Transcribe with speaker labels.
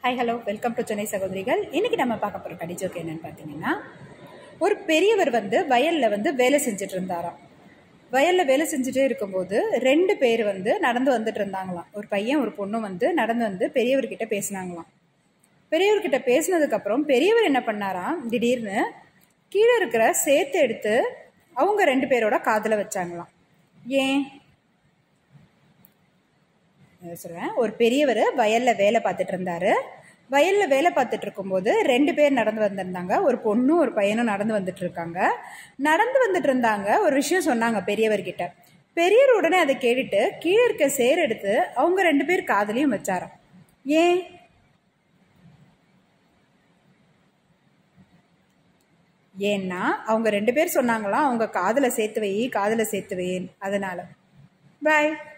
Speaker 1: hi hello welcome to Chennai சகோதரிகள் இன்னைக்கு நம்ம பார்க்க போகிற கடி ஜோக் என்னன்னு பார்த்தீங்கன்னா ஒரு பெரியவர் வந்து வயலில் வந்து வேலை செஞ்சுட்டு இருந்தாராம் வயலில் வேலை செஞ்சுட்டே இருக்கும்போது ரெண்டு பேர் வந்து நடந்து வந்துட்டு இருந்தாங்களாம் ஒரு பையன் ஒரு பொண்ணும் வந்து நடந்து வந்து பெரியவர்கிட்ட பேசினாங்களாம் பெரியவர்கிட்ட பேசினதுக்கப்புறம் பெரியவர் என்ன பண்ணாராம் திடீர்னு கீழே இருக்கிற சேத்தை எடுத்து அவங்க ரெண்டு பேரோட காதில் வச்சாங்களாம் ஏன் நான் சொல்றேன் ஒரு பெரியவர் வயல்ல வேலை பார்த்துட்டு இருந்தாரு வயல்ல வேலை பார்த்துட்டு இருக்கும்போது ரெண்டு பேர் நடந்து வந்திருந்தாங்க ஒரு பொண்ணும் ஒரு பையனும் நடந்து வந்துட்டு இருக்காங்க நடந்து வந்துட்டு இருந்தாங்க ஒரு விஷயம் சொன்னாங்க பெரியவர்கிட்ட பெரியவர் உடனே அதை கேட்டுட்டு கீழே இருக்க சேர் எடுத்து அவங்க ரெண்டு பேர் காதலையும் வச்சாராம் ஏன் ஏன்னா அவங்க ரெண்டு பேர் சொன்னாங்களாம் அவங்க காதல சேர்த்து வை காதல சேர்த்து வைன்னு அதனால பாய்